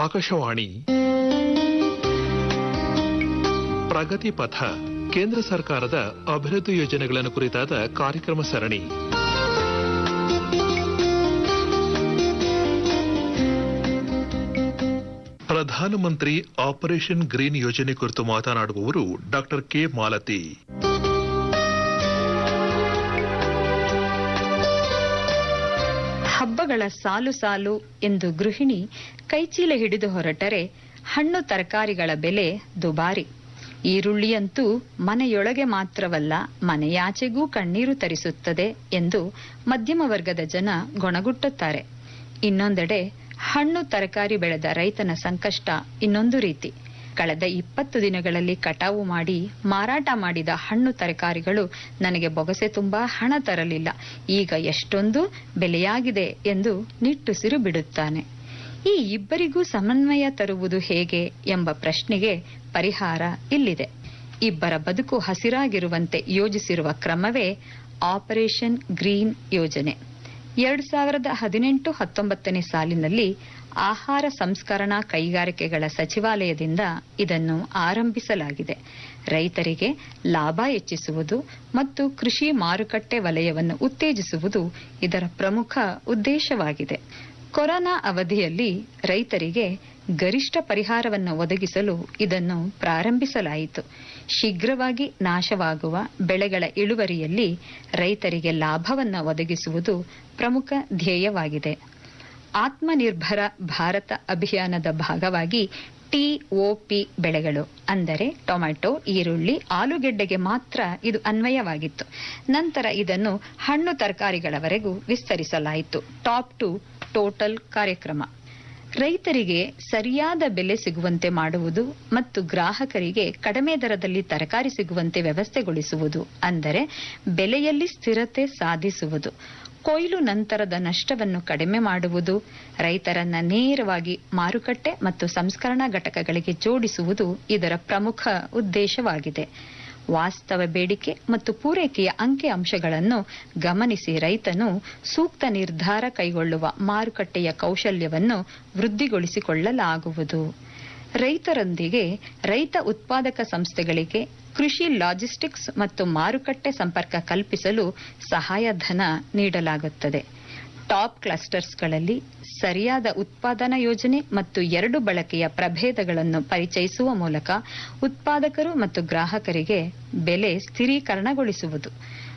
ಆಕಾಶವಾಣಿ ಪ್ರಗತಿ ಪಥ ಕೇಂದ್ರ ಸರ್ಕಾರದ ಅಭಿವೃದ್ಧಿ ಯೋಜನೆಗಳನ್ನು ಕುರಿತಾದ ಕಾರ್ಯಕ್ರಮ ಸರಣಿ ಪ್ರಧಾನಮಂತ್ರಿ ಆಪರೇಷನ್ ಗ್ರೀನ್ ಯೋಜನೆ ಕುರಿತು ಮಾತನಾಡುವವರು ಡಾಕ್ಟರ್ ಕೆ ಮಾಲತಿ ಹಬ್ಬಗಳ ಸಾಲು ಸಾಲು ಎಂದು ಗೃಹಿಣಿ ಕೈಚೀಲ ಹಿಡಿದು ಹೊರಟರೆ ಹಣ್ಣು ತರಕಾರಿಗಳ ಬೆಲೆ ದುಬಾರಿ ಈರುಳ್ಳಿಯಂತೂ ಮನೆಯೊಳಗೆ ಮಾತ್ರವಲ್ಲ ಮನೆಯಾಚೆಗೂ ಕಣ್ಣೀರು ತರಿಸುತ್ತದೆ ಎಂದು ಮಧ್ಯಮ ವರ್ಗದ ಜನ ಗೊಣಗುಟ್ಟುತ್ತಾರೆ ಇನ್ನೊಂದೆಡೆ ಹಣ್ಣು ತರಕಾರಿ ಬೆಳೆದ ರೈತನ ಸಂಕಷ್ಟ ಇನ್ನೊಂದು ರೀತಿ ಕಳೆದ ಇಪ್ಪತ್ತು ದಿನಗಳಲ್ಲಿ ಕಟಾವು ಮಾಡಿ ಮಾರಾಟ ಮಾಡಿದ ಹಣ್ಣು ತರಕಾರಿಗಳು ನನಗೆ ಬೊಗಸೆ ತುಂಬಾ ಹಣ ತರಲಿಲ್ಲ ಈಗ ಎಷ್ಟೊಂದು ಬೆಲೆಯಾಗಿದೆ ಎಂದು ನಿಟ್ಟುಸಿರು ಬಿಡುತ್ತಾನೆ ಈ ಇಬ್ಬರಿಗೂ ಸಮನ್ವಯ ತರುವುದು ಹೇಗೆ ಎಂಬ ಪ್ರಶ್ನೆಗೆ ಪರಿಹಾರ ಇಲ್ಲಿದೆ ಇಬ್ಬರ ಬದುಕು ಹಸಿರಾಗಿರುವಂತೆ ಯೋಜಿಸಿರುವ ಕ್ರಮವೇ ಆಪರೇಷನ್ ಗ್ರೀನ್ ಯೋಜನೆ ಎರಡ್ ಸಾವಿರದ ಹದಿನೆಂಟು ಹತ್ತೊಂಬತ್ತನೇ ಸಾಲಿನಲ್ಲಿ ಆಹಾರ ಸಂಸ್ಕರಣಾ ಕೈಗಾರಿಕೆಗಳ ಸಚಿವಾಲಯದಿಂದ ಇದನ್ನು ಆರಂಭಿಸಲಾಗಿದೆ ರೈತರಿಗೆ ಲಾಭ ಹೆಚ್ಚಿಸುವುದು ಮತ್ತು ಕೃಷಿ ಮಾರುಕಟ್ಟೆ ವಲಯವನ್ನು ಉತ್ತೇಜಿಸುವುದು ಇದರ ಪ್ರಮುಖ ಉದ್ದೇಶವಾಗಿದೆ ಕೊರೋನಾ ಅವಧಿಯಲ್ಲಿ ರೈತರಿಗೆ ಗರಿಷ್ಠ ಪರಿಹಾರವನ್ನು ಒದಗಿಸಲು ಇದನ್ನು ಪ್ರಾರಂಭಿಸಲಾಯಿತು ಶೀಘ್ರವಾಗಿ ನಾಶವಾಗುವ ಬೆಳೆಗಳ ಇಳುವರಿಯಲ್ಲಿ ರೈತರಿಗೆ ಲಾಭವನ್ನು ಒದಗಿಸುವುದು ಪ್ರಮುಖ ಧ್ಯೇಯವಾಗಿದೆ ಆತ್ಮನಿರ್ಭರ ಭಾರತ ಅಭಿಯಾನದ ಭಾಗವಾಗಿ ಟಿಒಪಿ ಬೆಳೆಗಳು ಅಂದರೆ ಟೊಮ್ಯಾಟೊ ಈರುಳ್ಳಿ ಆಲೂಗೆಡ್ಡೆಗೆ ಮಾತ್ರ ಇದು ಅನ್ವಯವಾಗಿತ್ತು ನಂತರ ಇದನ್ನು ಹಣ್ಣು ತರಕಾರಿಗಳವರೆಗೂ ವಿಸ್ತರಿಸಲಾಯಿತು ಟಾಪ್ ಟು ಟೋಟಲ್ ಕಾರ್ಯಕ್ರಮ ರೈತರಿಗೆ ಸರಿಯಾದ ಬೆಲೆ ಸಿಗುವಂತೆ ಮಾಡುವುದು ಮತ್ತು ಗ್ರಾಹಕರಿಗೆ ಕಡಿಮೆ ದರದಲ್ಲಿ ತರಕಾರಿ ಸಿಗುವಂತೆ ವ್ಯವಸ್ಥೆಗೊಳಿಸುವುದು ಅಂದರೆ ಬೆಲೆಯಲ್ಲಿ ಸ್ಥಿರತೆ ಸಾಧಿಸುವುದು ಕೊಯ್ಲು ನಂತರದ ನಷ್ಟವನ್ನು ಕಡಿಮೆ ಮಾಡುವುದು ರೈತರನ್ನ ನೇರವಾಗಿ ಮಾರುಕಟ್ಟೆ ಮತ್ತು ಸಂಸ್ಕರಣಾ ಘಟಕಗಳಿಗೆ ಜೋಡಿಸುವುದು ಇದರ ಪ್ರಮುಖ ಉದ್ದೇಶವಾಗಿದೆ ವಾಸ್ತವ ಬೇಡಿಕೆ ಮತ್ತು ಪೂರೈಕೆಯ ಅಂಕಿ ಅಂಶಗಳನ್ನು ಗಮನಿಸಿ ರೈತನು ಸೂಕ್ತ ನಿರ್ಧಾರ ಕೈಗೊಳ್ಳುವ ಮಾರುಕಟ್ಟೆಯ ಕೌಶಲ್ಯವನ್ನು ವೃದ್ಧಿಗೊಳಿಸಿಕೊಳ್ಳಲಾಗುವುದು ರೈತರೊಂದಿಗೆ ರೈತ ಉತ್ಪಾದಕ ಸಂಸ್ಥೆಗಳಿಗೆ ಕೃಷಿ ಲಾಜಿಸ್ಟಿಕ್ಸ್ ಮತ್ತು ಮಾರುಕಟ್ಟೆ ಸಂಪರ್ಕ ಕಲ್ಪಿಸಲು ಸಹಾಯಧನ ನೀಡಲಾಗುತ್ತದೆ ಟಾಪ್ ಕ್ಲಸ್ಟರ್ಸ್ಗಳಲ್ಲಿ ಸರಿಯಾದ ಉತ್ಪಾದನಾ ಯೋಜನೆ ಮತ್ತು ಎರಡು ಬಳಕೆಯ ಪ್ರಭೇದಗಳನ್ನು ಪರಿಚಯಿಸುವ ಮೂಲಕ ಉತ್ಪಾದಕರು ಮತ್ತು ಗ್ರಾಹಕರಿಗೆ ಬೆಲೆ ಸ್ಥಿರೀಕರಣಗೊಳಿಸುವುದು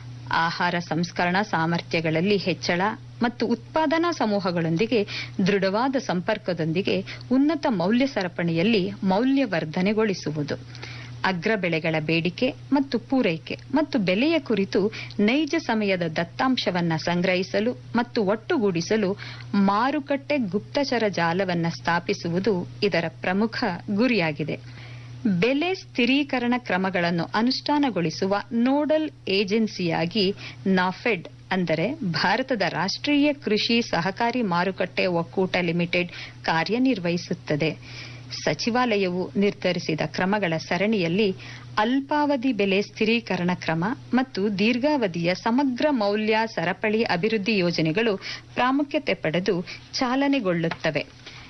ಆಹಾರ ಸಂಸ್ಕರಣಾ ಸಾಮರ್ಥ್ಯಗಳಲ್ಲಿ ಹೆಚ್ಚಳ ಮತ್ತು ಉತ್ಪಾದನಾ ಸಮೂಹಗಳೊಂದಿಗೆ ದೃಢವಾದ ಸಂಪರ್ಕದೊಂದಿಗೆ ಉನ್ನತ ಮೌಲ್ಯ ಸರಪಣಿಯಲ್ಲಿ ಮೌಲ್ಯವರ್ಧನೆಗೊಳಿಸುವುದು ಅಗ್ರ ಬೆಳೆಗಳ ಬೇಡಿಕೆ ಮತ್ತು ಪೂರೈಕೆ ಮತ್ತು ಬೆಲೆಯ ಕುರಿತು ನೈಜ ಸಮಯದ ದತ್ತಾಂಶವನ್ನ ಸಂಗ್ರಹಿಸಲು ಮತ್ತು ಒಟ್ಟುಗೂಡಿಸಲು ಮಾರುಕಟ್ಟೆ ಗುಪ್ತಚರ ಜಾಲವನ್ನ ಸ್ಥಾಪಿಸುವುದು ಇದರ ಪ್ರಮುಖ ಗುರಿಯಾಗಿದೆ ಬೆಲೆ ಸ್ಥಿರೀಕರಣ ಕ್ರಮಗಳನ್ನು ಅನುಷ್ಠಾನಗೊಳಿಸುವ ನೋಡಲ್ ಏಜೆನ್ಸಿಯಾಗಿ ನಾಫೆಡ್ ಅಂದರೆ ಭಾರತದ ರಾಷ್ಟ್ರೀಯ ಕೃಷಿ ಸಹಕಾರಿ ಮಾರುಕಟ್ಟೆ ಒಕ್ಕೂಟ ಲಿಮಿಟೆಡ್ ಕಾರ್ಯನಿರ್ವಹಿಸುತ್ತದೆ ಸಚಿವಾಲಯವು ನಿರ್ಧರಿಸಿದ ಕ್ರಮಗಳ ಸರಣಿಯಲ್ಲಿ ಅಲ್ಪಾವಧಿ ಬೆಲೆ ಸ್ಥಿರೀಕರಣ ಕ್ರಮ ಮತ್ತು ದೀರ್ಘಾವಧಿಯ ಸಮಗ್ರ ಮೌಲ್ಯ ಸರಪಳಿ ಅಭಿವೃದ್ಧಿ ಯೋಜನೆಗಳು ಪ್ರಾಮುಖ್ಯತೆ ಪಡೆದು ಚಾಲನೆಗೊಳ್ಳುತ್ತವೆ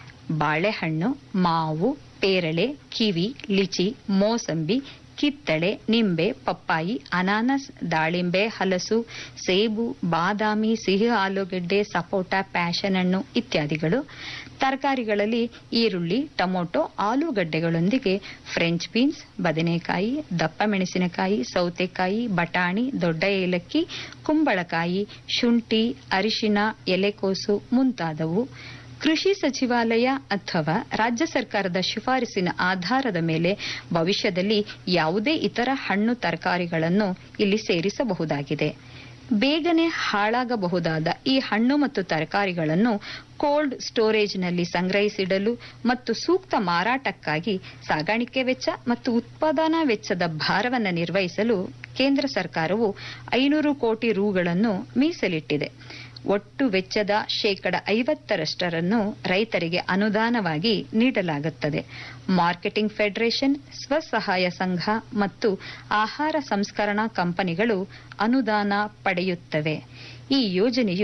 ಬಾಳೆಹಣ್ಣು ಮಾವು ಪೇರಳೆ ಕಿವಿ ಲಿಚಿ ಮೋಸಂಬಿ ಕಿತ್ತಳೆ ನಿಂಬೆ ಪಪ್ಪಾಯಿ ಅನಾನಸ್ ದಾಳಿಂಬೆ ಹಲಸು ಸೇಬು ಬಾದಾಮಿ ಸಿಹಿ ಆಲೂಗೆಡ್ಡೆ ಸಪೋಟ ಪ್ಯಾಷನ್ ಹಣ್ಣು ಇತ್ಯಾದಿಗಳು ತರಕಾರಿಗಳಲ್ಲಿ ಈರುಳ್ಳಿ ಟೊಮೊಟೊ ಆಲೂಗಡ್ಡೆಗಳೊಂದಿಗೆ ಫ್ರೆಂಚ್ ಬೀನ್ಸ್ ಬದನೆಕಾಯಿ ದಪ್ಪ ಮೆಣಸಿನಕಾಯಿ ಸೌತೆಕಾಯಿ ಬಟಾಣಿ ದೊಡ್ಡ ಏಲಕ್ಕಿ ಕುಂಬಳಕಾಯಿ ಶುಂಠಿ ಅರಿಶಿನ ಎಲೆಕೋಸು ಮುಂತಾದವು ಕೃಷಿ ಸಚಿವಾಲಯ ಅಥವಾ ರಾಜ್ಯ ಸರ್ಕಾರದ ಶಿಫಾರಸಿನ ಆಧಾರದ ಮೇಲೆ ಭವಿಷ್ಯದಲ್ಲಿ ಯಾವುದೇ ಇತರ ಹಣ್ಣು ತರಕಾರಿಗಳನ್ನು ಇಲ್ಲಿ ಸೇರಿಸಬಹುದಾಗಿದೆ ಬೇಗನೆ ಹಾಳಾಗಬಹುದಾದ ಈ ಹಣ್ಣು ಮತ್ತು ತರಕಾರಿಗಳನ್ನು ಕೋಲ್ಡ್ ಸ್ಟೋರೇಜ್ನಲ್ಲಿ ಸಂಗ್ರಹಿಸಿಡಲು ಮತ್ತು ಸೂಕ್ತ ಮಾರಾಟಕ್ಕಾಗಿ ಸಾಗಾಣಿಕೆ ವೆಚ್ಚ ಮತ್ತು ಉತ್ಪಾದನಾ ವೆಚ್ಚದ ಭಾರವನ್ನು ನಿರ್ವಹಿಸಲು ಕೇಂದ್ರ ಸರ್ಕಾರವು ಐನೂರು ಕೋಟಿ ರೂಗಳನ್ನು ಮೀಸಲಿಟ್ಟಿದೆ ಒಟ್ಟು ವೆಚ್ಚದ ಶೇಕಡ ಐವತ್ತರಷ್ಟರನ್ನು ರೈತರಿಗೆ ಅನುದಾನವಾಗಿ ನೀಡಲಾಗುತ್ತದೆ ಮಾರ್ಕೆಟಿಂಗ್ ಫೆಡರೇಷನ್ ಸ್ವಸಹಾಯ ಸಂಘ ಮತ್ತು ಆಹಾರ ಸಂಸ್ಕರಣಾ ಕಂಪನಿಗಳು ಅನುದಾನ ಪಡೆಯುತ್ತವೆ ಈ ಯೋಜನೆಯು